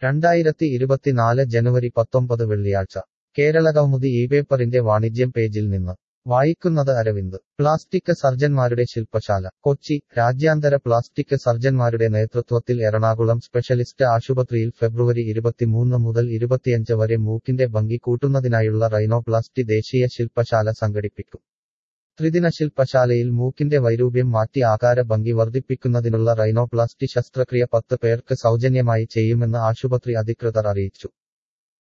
രണ്ടായിരത്തി ഇരുപത്തിനാല് ജനുവരി പത്തൊമ്പത് വെള്ളിയാഴ്ച കേരളകൗമുദി ഈ പേപ്പറിന്റെ വാണിജ്യം പേജിൽ നിന്ന് വായിക്കുന്നത് അരവിന്ദ് പ്ലാസ്റ്റിക് സർജന്മാരുടെ ശില്പശാല കൊച്ചി രാജ്യാന്തര പ്ലാസ്റ്റിക് സർജന്മാരുടെ നേതൃത്വത്തിൽ എറണാകുളം സ്പെഷ്യലിസ്റ്റ് ആശുപത്രിയിൽ ഫെബ്രുവരി ഇരുപത്തിമൂന്ന് മുതൽ ഇരുപത്തിയഞ്ച് വരെ മൂക്കിന്റെ ഭംഗി കൂട്ടുന്നതിനായുള്ള റൈനോപ്ലാസ്റ്റി ദേശീയ ശില്പശാല സംഘടിപ്പിക്കും ത്രിദിന ശില്പശാലയിൽ മൂക്കിന്റെ വൈരൂപ്യം മാറ്റി ആകാര ഭംഗി വർദ്ധിപ്പിക്കുന്നതിനുള്ള റൈനോപ്ലാസ്റ്റി ശസ്ത്രക്രിയ പത്ത് പേർക്ക് സൗജന്യമായി ചെയ്യുമെന്ന് ആശുപത്രി അധികൃതർ അറിയിച്ചു